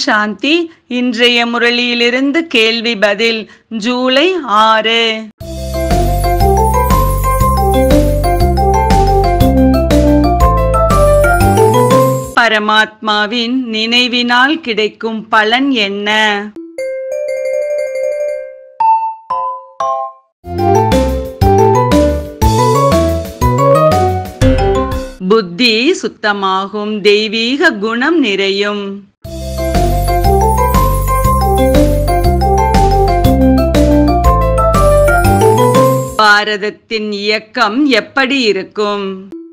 சாந்தி இன்றைய முரளியிலிருந்து கேள்வி பதில் ஜூலை ஆறு பரமாத்மாவின் நினைவினால் கிடைக்கும் பலன் என்ன புத்தி சுத்தமாகும் தெய்வீக குணம் நிறையும் பாரதத்தின் இயக்கம் எப்படி இருக்கும்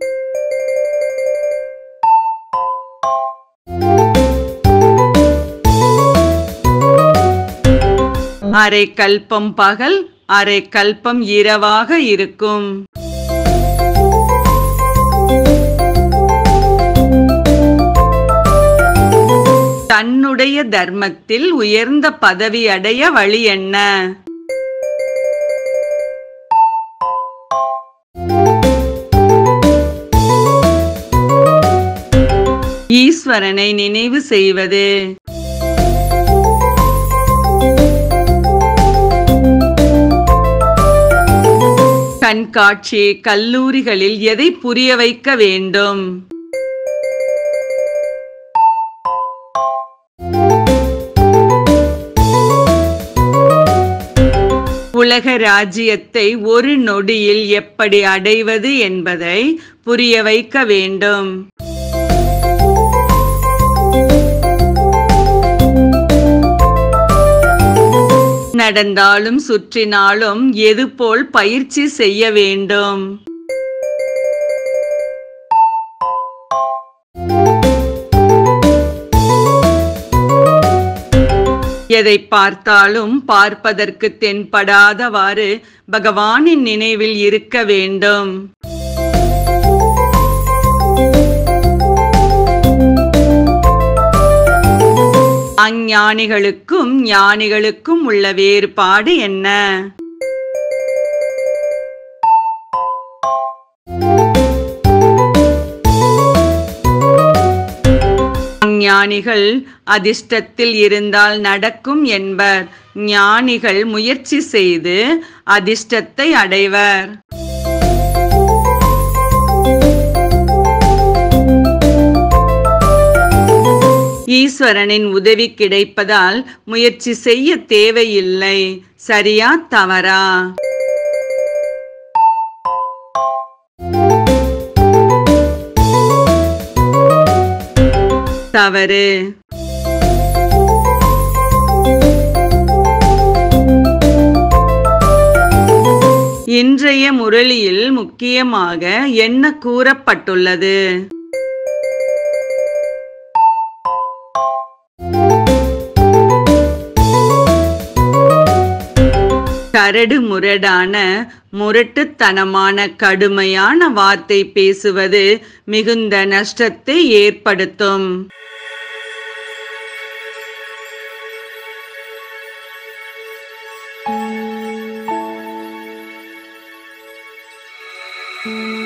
அரை கல்பம் பகல் அரை கல்பம் இரவாக இருக்கும் தன்னுடைய தர்மத்தில் உயர்ந்த பதவி அடைய வழி என்ன ஈஸ்வரனை நினைவு செய்வது கண்காட்சி கல்லூரிகளில் எதை புரிய வைக்க வேண்டும் உலக ராஜ்யத்தை ஒரு நொடியில் எப்படி அடைவது என்பதை புரிய வைக்க வேண்டும் நடந்தாலும் சுற்றினாலும் எது போல் பயிற்சி செய்ய வேண்டும் எதை பார்த்தாலும் பார்ப்பதற்கு தென்படாதவாறு பகவானின் நினைவில் இருக்க வேண்டும் அஞ்ஞானிகளுக்கும் ஞானிகளுக்கும் உள்ள வேறுபாடு என்ன ஞானிகள் அதிர்ஷ்டத்தில் இருந்தால் நடக்கும் என்பர் ஞானிகள் முயற்சி செய்து அதிர்ஷ்டத்தை அடைவர் ஈஸ்வரனின் உதவி கிடைப்பதால் முயற்சி செய்ய தேவையில்லை சரியா தவறா தவறு இன்றைய முரளியில் முக்கியமாக என்ன கூறப்பட்டுள்ளது கரடு முரடான முரட்டுத்தனமான கடுமையான வார்த்தை பேசுவது மிகுந்த நஷ்டத்தை ஏற்படுத்தும் thank you